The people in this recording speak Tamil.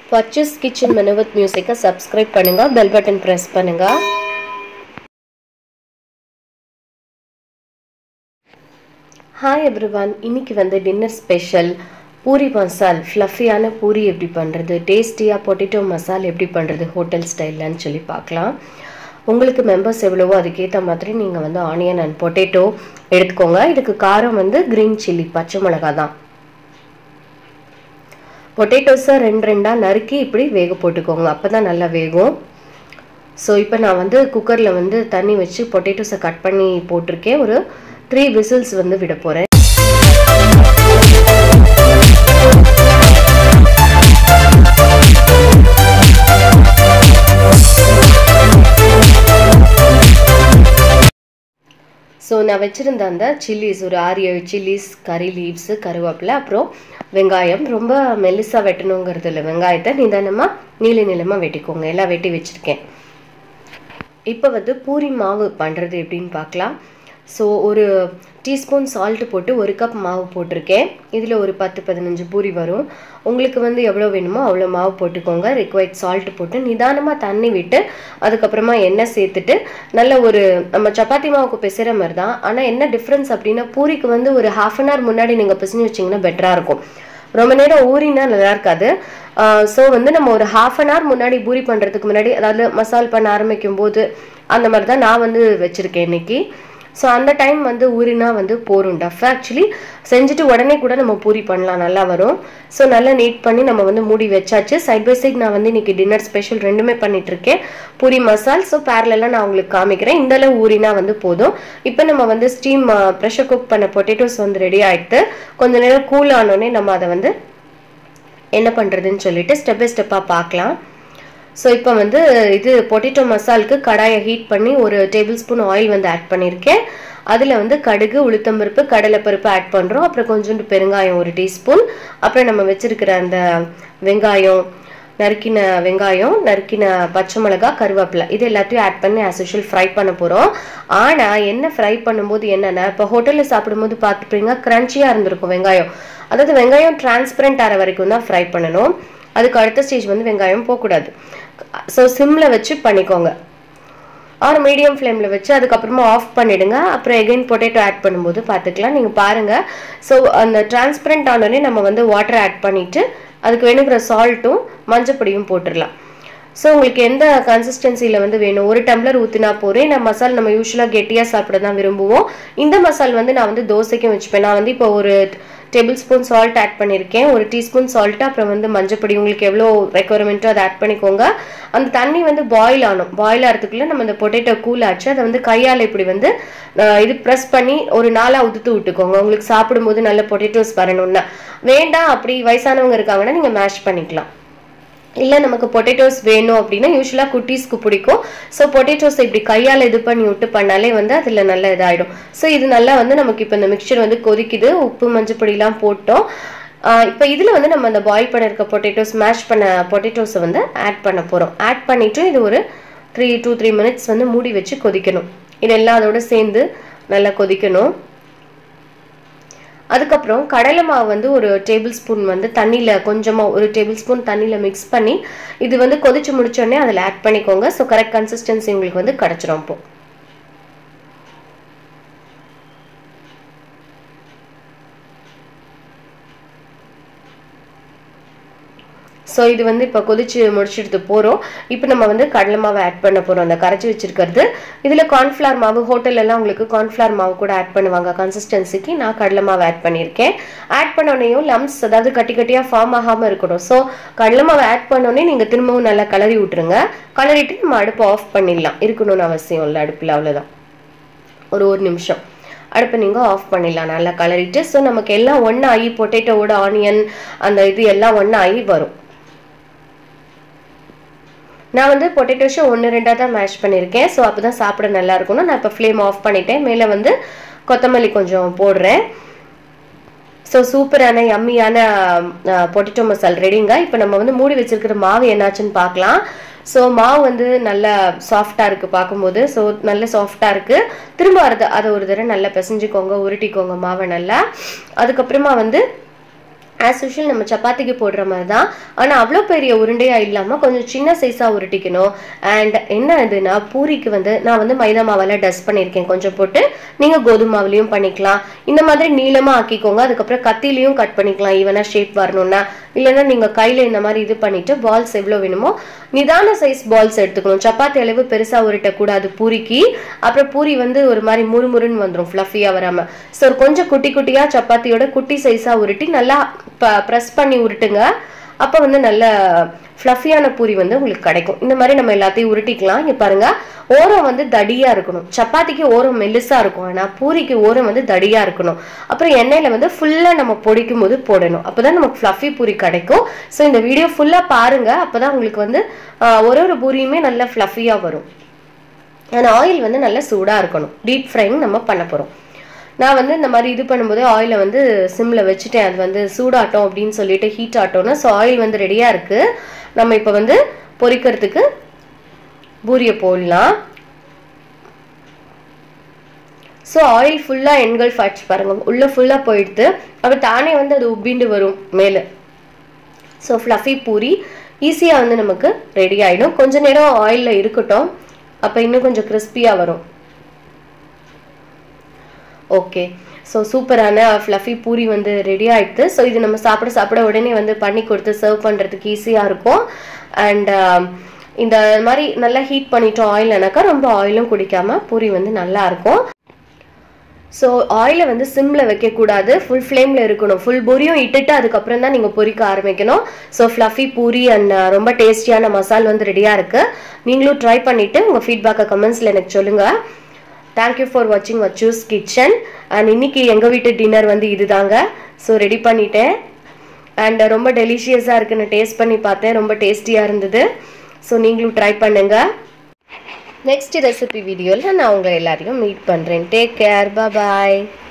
பர்ச்சேஸ் கிச்சன் மெனு வித் மியூசிக்கை சப்ஸ்கிரைப் பண்ணுங்க பெல் பட்டன் ப்ரெஸ் பண்ணுங்க ஹாய் எவ்ரிவன் இன்னைக்கு வந்து டின்னர் ஸ்பெஷல் பூரி மசால் ஃப்ளஃபியான பூரி எப்படி பண்ணுறது டேஸ்டியாக பொட்டேட்டோ மசால் எப்படி பண்ணுறது ஹோட்டல் ஸ்டைல்லன்னு சொல்லி பார்க்கலாம் உங்களுக்கு மெம்பர்ஸ் எவ்வளவோ அதுக்கேற்ற மாதிரி நீங்கள் வந்து ஆனியன் அண்ட் பொட்டேட்டோ எடுத்துக்கோங்க இதுக்கு காரம் வந்து க்ரீன் சில்லி பச்சை மிளகா தான் பொட்டேட்டோஸை ரெண்டு ரெண்டாக நறுக்கி இப்படி வேக போட்டுக்கோங்க அப்போ தான் நல்லா வேகும் ஸோ இப்போ நான் வந்து குக்கரில் வந்து தண்ணி வச்சு பொட்டேட்டோஸை கட் பண்ணி போட்டிருக்கேன் ஒரு த்ரீ விசில்ஸ் வந்து விட போகிறேன் ஸோ நான் வச்சுருந்த அந்த சில்லிஸ் ஒரு ஆறு ஏழு சில்லிஸ் கறி லீவ்ஸு கருவேப்பிலை அப்புறம் வெங்காயம் ரொம்ப மெல்லிசாக வெட்டணுங்கிறது இல்லை வெங்காயத்தை நிதானமாக நீல நிலமாக வெட்டிக்கோங்க எல்லாம் வெட்டி வச்சுருக்கேன் இப்போ வந்து பூரி மாவு பண்ணுறது எப்படின்னு பார்க்கலாம் ஸோ ஒரு டீஸ்பூன் சால்ட்டு போட்டு ஒரு கப் மாவு போட்டிருக்கேன் இதில் ஒரு பத்து பதினஞ்சு பூரி வரும் உங்களுக்கு வந்து எவ்வளோ வேணுமோ அவ்வளோ மாவு போட்டுக்கோங்க ரிக்வைர்ட் சால்ட்டு போட்டு நிதானமாக தண்ணி விட்டு அதுக்கப்புறமா எண்ணெய் சேர்த்துட்டு நல்ல ஒரு நம்ம சப்பாத்தி மாவுக்கு பிசைகிற மாதிரி தான் ஆனால் என்ன டிஃப்ரென்ஸ் அப்படின்னா பூரிக்கு வந்து ஒரு ஹாஃப் அன் ஹவர் முன்னாடி நீங்கள் பிசைஞ்சு வச்சிங்கன்னா பெட்டராக இருக்கும் ரொம்ப நேரம் ஊறினா நல்லா இருக்காது ஸோ வந்து நம்ம ஒரு ஹாஃப் அன் ஹவர் முன்னாடி பூரி பண்ணுறதுக்கு முன்னாடி அதாவது மசால் பண்ண ஆரம்பிக்கும் போது அந்த மாதிரி தான் நான் வந்து வச்சுருக்கேன் இன்னைக்கு ஸோ அந்த டைம் வந்து ஊறினா வந்து போரும் டஃப் ஆக்சுவலி செஞ்சுட்டு உடனே கூட நம்ம பூரி பண்ணலாம் நல்லா வரும் ஸோ நல்லா நீட் பண்ணி நம்ம வந்து மூடி வச்சாச்சு சைட் பை சைட் நான் வந்து இன்னைக்கு டின்னர் ஸ்பெஷல் ரெண்டுமே பண்ணிட்டு இருக்கேன் பூரி மசால் ஸோ பேரலாம் நான் உங்களுக்கு காமிக்கிறேன் இந்த அளவு ஊறினா வந்து போதும் இப்போ நம்ம வந்து ஸ்டீம் ப்ரெஷர் குக் பண்ண பொட்டேட்டோஸ் வந்து ரெடி ஆகிட்டு கொஞ்ச நேரம் கூல் ஆனோடனே நம்ம அதை வந்து என்ன பண்ணுறதுன்னு சொல்லிட்டு ஸ்டெப் பை ஸ்டெப்பாக பார்க்கலாம் ஸோ இப்போ வந்து இது பொட்டேட்டோ மசாலுக்கு கடாயை ஹீட் பண்ணி ஒரு டேபிள் ஸ்பூன் ஆயில் வந்து ஆட் பண்ணியிருக்கேன் அதில் வந்து கடுகு உளுத்தம்பருப்பு கடலைப்பருப்பு ஆட் பண்ணுறோம் அப்புறம் கொஞ்சோண்டு பெருங்காயம் ஒரு டீஸ்பூன் அப்புறம் நம்ம வச்சுருக்கிற அந்த வெங்காயம் நறுக்கின வெங்காயம் நறுக்கின பச்சை மிளகா கருவேப்பிலை இது எல்லாத்தையும் ஆட் பண்ணி ஆஸ் யூஷுவல் ஃப்ரை பண்ண போகிறோம் ஆனால் என்ன ஃப்ரை பண்ணும்போது என்னென்னா இப்போ ஹோட்டலில் சாப்பிடும்போது பார்த்துப்பீங்க க்ரன்ச்சியாக இருந்திருக்கும் வெங்காயம் அதாவது வெங்காயம் டிரான்ஸ்பரண்ட் ஆகிற வரைக்கும் தான் ஃப்ரை பண்ணணும் அதுக்கு அடுத்த ஸ்டேஜ் வந்து வெங்காயம் போகக்கூடாது ஸோ சிம்மில் வச்சு பண்ணிக்கோங்க ஆர் மீடியம் ஃப்ளேமில் வச்சு அதுக்கப்புறமா ஆஃப் பண்ணிவிடுங்க அப்புறம் எகைன் பொட்டேட்டோ ஆட் பண்ணும்போது பார்த்துக்கலாம் நீங்கள் பாருங்கள் ஸோ அந்த டிரான்ஸ்பரண்ட் ஆனோடனே நம்ம வந்து வாட்டர் ஆட் பண்ணிவிட்டு அதுக்கு வேணுங்கிற சால்ட்டும் மஞ்சப்பொடியும் போட்டுடலாம் ஸோ உங்களுக்கு எந்த கன்சிஸ்டன்சியில் வந்து வேணும் ஒரு டம்ளர் ஊற்றினா போகிறேன் நான் மசால் நம்ம யூஸ்வலாக கெட்டியாக சாப்பிட தான் விரும்புவோம் இந்த மசால் வந்து நான் வந்து தோசைக்கும் வச்சுப்பேன் நான் வந்து இப்போ ஒரு டேபிள் ஸ்பூன் சால்ட் ஆட் பண்ணியிருக்கேன் ஒரு டீஸ்பூன் சால்ட்டு அப்புறம் வந்து மஞ்சப்பொடி உங்களுக்கு எவ்வளோ ரெக்குவயர்மெண்ட்டோ அதை ஆட் பண்ணிக்கோங்க அந்த தண்ணி வந்து பாயில் ஆகணும் பாயில் ஆகிறதுக்குள்ளே நம்ம அந்த பொட்டேட்டோ கூல் ஆச்சு அதை வந்து கையால் இப்படி வந்து இது ப்ரெஸ் பண்ணி ஒரு நாளாக உதுத்து விட்டுக்கோங்க உங்களுக்கு சாப்பிடும்போது நல்ல பொட்டேட்டோஸ் வரணும்னா வேண்டாம் அப்படி வயசானவங்க இருக்காங்கன்னா நீங்கள் மேஷ் பண்ணிக்கலாம் இல்லை நமக்கு பொட்டேட்டோஸ் வேணும் அப்படின்னா யூஸ்வலாக குட்டீஸ்க்கு பிடிக்கும் ஸோ பொட்டேட்டோஸை இப்படி கையால் இது பண்ணி விட்டு பண்ணாலே வந்து அதில் நல்ல இதாகிடும் ஸோ இது நல்லா வந்து நமக்கு இப்போ இந்த மிக்சர் வந்து கொதிக்குது உப்பு மஞ்சப்பொடிலாம் போட்டோம் இப்போ இதில் வந்து நம்ம அந்த பாயில் பண்ண இருக்க பொட்டேட்டோஸ் மேஷ் பண்ண பொட்டேட்டோஸை வந்து ஆட் பண்ண போகிறோம் ஆட் பண்ணிவிட்டு இது ஒரு த்ரீ டூ த்ரீ மினிட்ஸ் வந்து மூடி வச்சு கொதிக்கணும் இது எல்லாம் அதோட சேர்ந்து நல்லா கொதிக்கணும் அதுக்கப்புறம் கடலை மாவு வந்து ஒரு டேபிள் ஸ்பூன் வந்து தண்ணியில் கொஞ்சமாக ஒரு டேபிள் ஸ்பூன் தண்ணியில் மிக்ஸ் பண்ணி இது வந்து கொதிச்சு முடிச்சோடனே அதில் ஆட் பண்ணிக்கோங்க ஸோ கரெக்ட் கன்சிஸ்டன்சி உங்களுக்கு வந்து கிடச்சிரும் இப்போ ஸோ இது வந்து இப்போ கொதிச்சு முடிச்சுட்டு போகிறோம் இப்போ நம்ம வந்து கடலை மாவு ஆட் பண்ண போகிறோம் அந்த கரைச்சி வச்சிருக்கிறது இதில் கார்ன்ஃப்ளவர் மாவு ஹோட்டலெல்லாம் உங்களுக்கு கார்ன்ஃப்ளவர் மாவு கூட ஆட் பண்ணுவாங்க கன்சிஸ்டன்சிக்கு நான் கடலை மாவு ஆட் பண்ணியிருக்கேன் ஆட் பண்ணோடனையும் லம்ஸ் அதாவது கட்டி கட்டியாக ஃபார்ம் ஆகாமல் இருக்கணும் ஸோ கடலை மாவு ஆட் பண்ணோடனே நீங்கள் திரும்பவும் நல்லா கலரி விட்டுருங்க கலரிட்டு நம்ம அடுப்பை ஆஃப் பண்ணிடலாம் இருக்கணும்னு அவசியம் இல்லை அடுப்பில் அவ்வளோதான் ஒரு ஒரு நிமிஷம் அடுப்பை நீங்கள் ஆஃப் பண்ணிடலாம் நல்லா கலரிட்டு ஸோ நமக்கு எல்லாம் ஒன்றாகி பொட்டேட்டோவோட ஆனியன் அந்த இது எல்லாம் ஒன்றாகி வரும் நான் வந்து பொட்டேட்டோஸை ஒன்று ரெண்டாக தான் மேஷ் பண்ணியிருக்கேன் ஸோ அப்போ தான் சாப்பிட நல்லா இருக்கணும் நான் இப்போ ஃப்ளேம் ஆஃப் பண்ணிட்டேன் மேலே வந்து கொத்தமல்லி கொஞ்சம் போடுறேன் ஸோ சூப்பரான யம்மியான பொட்டேட்டோ மசால் ரெடிங்க இப்போ நம்ம வந்து மூடி வச்சிருக்கிற மாவு என்னாச்சுன்னு பார்க்கலாம் ஸோ மாவு வந்து நல்லா சாஃப்டாக இருக்குது பார்க்கும்போது ஸோ நல்ல சாஃப்டாக இருக்குது திரும்ப அதை அதை ஒரு தடவை நல்லா பிசைஞ்சுக்கோங்க உருட்டிக்கோங்க மாவை நல்லா அதுக்கப்புறமா வந்து ஆஸ் யூஷுவல் நம்ம சப்பாத்திக்கு போடுற மாதிரி தான் ஆனால் அவ்வளோ பெரிய உருண்டையாக இல்லாமல் கொஞ்சம் சின்ன சைஸாக உருட்டிக்கணும் அண்ட் என்ன இதுனா பூரிக்கு வந்து நான் வந்து மைதா மாவில் டஸ்ட் பண்ணியிருக்கேன் கொஞ்சம் போட்டு நீங்கள் கோதுமை மாவுலையும் பண்ணிக்கலாம் இந்த மாதிரி நீளமாக ஆக்கிக்கோங்க அதுக்கப்புறம் கத்திலையும் கட் பண்ணிக்கலாம் ஈவனாக ஷேப் வரணும்னா இல்லைன்னா நீங்கள் கையில் இந்த மாதிரி இது பண்ணிவிட்டு பால்ஸ் எவ்வளோ வேணுமோ நிதான சைஸ் பால்ஸ் எடுத்துக்கணும் சப்பாத்தி அளவு பெருசாக உருட்டக்கூடாது பூரிக்கு அப்புறம் பூரி வந்து ஒரு மாதிரி முறுமுறுன்னு வந்துடும் ஃப்ளஃபியாக வராமல் ஸோ கொஞ்சம் குட்டி குட்டியாக சப்பாத்தியோட குட்டி சைஸாக உருட்டி நல்லா ப்ரெஸ் பண்ணி உருட்டுங்க அப்போ வந்து நல்ல ஃப்ளஃபியான பூரி வந்து உங்களுக்கு கிடைக்கும் இந்த மாதிரி நம்ம எல்லாத்தையும் உருட்டிக்கலாம் இங்கே பாருங்க ஓரம் வந்து தடியாக இருக்கணும் சப்பாத்திக்கு ஓரம் மெல்லிசாக இருக்கும் ஆனால் பூரிக்கு ஓரம் வந்து தடியாக இருக்கணும் அப்புறம் எண்ணெயில் வந்து ஃபுல்லாக நம்ம பொடிக்கும் போது போடணும் அப்போ தான் நமக்கு ஃப்ளஃபி பூரி கிடைக்கும் ஸோ இந்த வீடியோ ஃபுல்லாக பாருங்கள் அப்போ தான் உங்களுக்கு வந்து ஆஹ், ஒரு ஒரு பூரியுமே நல்ல ஃப்ளஃபியாக வரும் ஆனால் ஆயில் வந்து நல்லா சூடாக இருக்கணும் டீப் ஃப்ரைங் நம்ம பண்ண போகிறோம் நான் வந்து இந்த மாதிரி இது பண்ணும்போது ஆயிலை வந்து சிம்மில் வச்சுட்டேன் அது வந்து சூடாட்டம் அப்படின்னு சொல்லிட்டு ஹீட் ஆட்டோம்னா ஸோ ஆயில் வந்து ரெடியாக இருக்குது நம்ம இப்போ வந்து பொரிக்கிறதுக்கு பூரியை போடலாம் ஸோ ஆயில் ஃபுல்லாக எண்கள் ஆச்சு பாருங்க உள்ளே ஃபுல்லாக போயிடுது அப்புறம் தானே வந்து அது உப்பிண்டு வரும் மேலே ஸோ ஃப்ளஃபி பூரி ஈஸியாக வந்து நமக்கு ரெடி ஆகிடும் கொஞ்ச நேரம் ஆயிலில் இருக்கட்டும் அப்போ இன்னும் கொஞ்சம் கிறிஸ்பியாக வரும் ஓகே ஸோ சூப்பரான ஃப்ளஃபி பூரி வந்து ரெடி ஆயிடுது ஸோ இது நம்ம சாப்பிட சாப்பிட உடனே வந்து பண்ணி கொடுத்து சர்வ் பண்ணுறதுக்கு ஈஸியாக இருக்கும் அண்ட் இந்த மாதிரி நல்லா ஹீட் பண்ணிட்டோம் ஆயில்னாக்கா ரொம்ப ஆயிலும் குடிக்காம பூரி வந்து நல்லா இருக்கும் ஸோ ஆயிலை வந்து சிம்மில் வைக்கக்கூடாது ஃபுல் ஃப்ளேமில் இருக்கணும் ஃபுல் பூரியும் இட்டுட்டு அதுக்கப்புறம் தான் நீங்கள் பொரிக்க ஆரம்பிக்கணும் ஸோ ஃப்ளஃபி பூரி அண்ட் ரொம்ப டேஸ்டியான மசால் வந்து ரெடியாக இருக்குது நீங்களும் ட்ரை பண்ணிவிட்டு உங்கள் ஃபீட்பேக்கை கமெண்ட்ஸில் எனக்கு சொல்லுங்கள் தேங்க்யூ ஃபார் வாட்சிங் வச்சூஸ் கிச்சன் அண்ட் இன்னைக்கு எங்கள் வீட்டு டின்னர் வந்து இதுதாங்க ஸோ ரெடி பண்ணிட்டேன் அண்ட் ரொம்ப டெலிஷியஸாக இருக்குன்னு டேஸ்ட் பண்ணி பார்த்தேன் ரொம்ப டேஸ்டியாக இருந்தது ஸோ நீங்களும் ட்ரை பண்ணுங்கள் நெக்ஸ்ட் ரெசிபி வீடியோவில் நான் உங்களை எல்லாரையும் மீட் பண்ணுறேன் டேக் கேர் பாய்